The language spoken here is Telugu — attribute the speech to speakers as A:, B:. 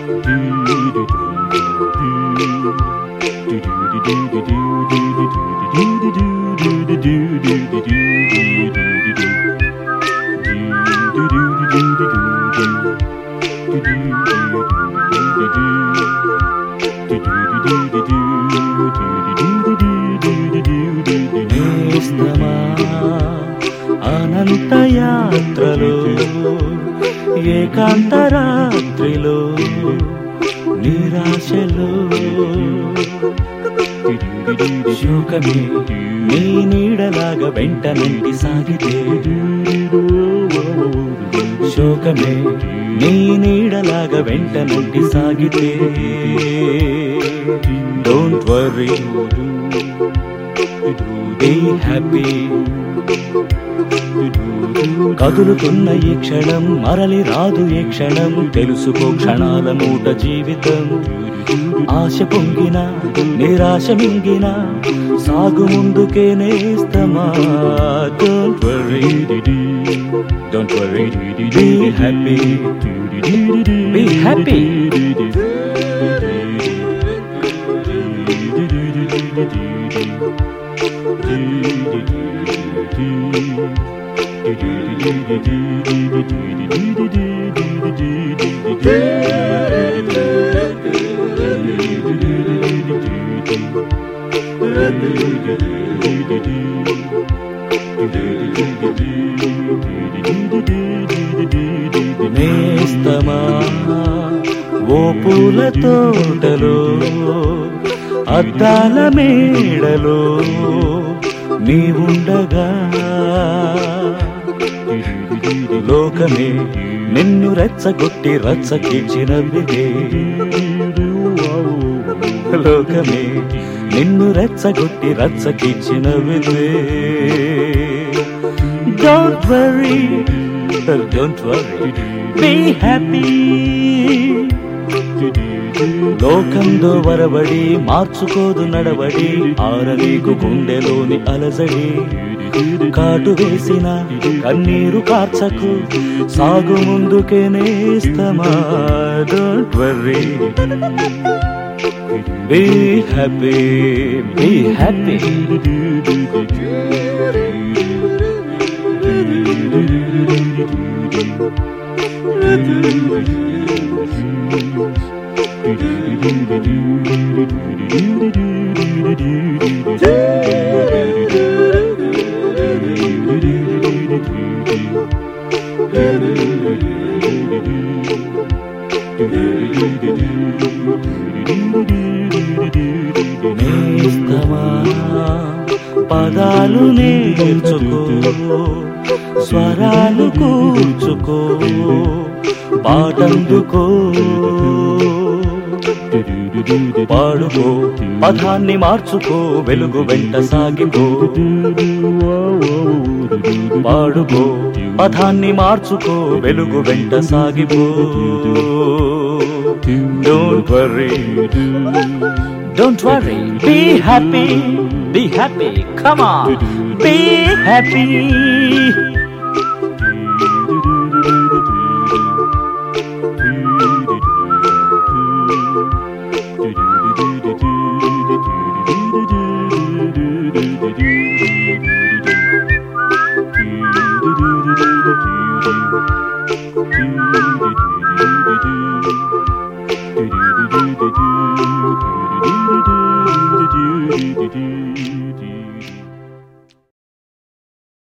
A: నేస్తమా అనంత యాత్రలో ఏకాంత రాత్రిలో నిరాశలో శోకమే నీ నీడలాగా వెంట నుండి సాగితే శోకమే నీ నీడలాగా వెంట నుండి సాగితే డోంట్ వరీ బీ హ్యాపీ కదులుతున్న ఈ క్షణం మరలి రాదు ఈ క్షణం తెలుసుకో క్షణాల మూట జీవితం ఆశ పొంగిన నిరాశ మింగిన సాగు ముందుకే నేస్తమా don't worry don't worry be happy be happy నేస్తమా ఓ పూల తోటలో అద్దాల మేడలో నీవుండగా లోకమే నిన్ను రెచ్చగొట్టి రచ్చకిచ్చినవిదే లోకమే నిన్ను రెచ్చగొట్టి రచ్చకిచ్చినవిదే don't worry don't worry be happy లోకంలో వరబడి మార్చుకోదు నడవడి ఆరనీకు గుండెలోని అలజడి కాటు వేసిన కన్నీరు కార్చకు సాగు ముందుకే నేస్తమా don't worry be happy be happy నేస్తమా పదాలు నేర్చుకో స్వరాలు కూర్చుకో పాటందుకో పాడుకో పదాన్ని మార్చుకో వెలుగు వెంట సాగిపో పాడుకో పదాన్ని మార్చుకో వెలుగు వెంట సాగిపో don't worry don't worry be happy be happy come on be happy
B: Thank you.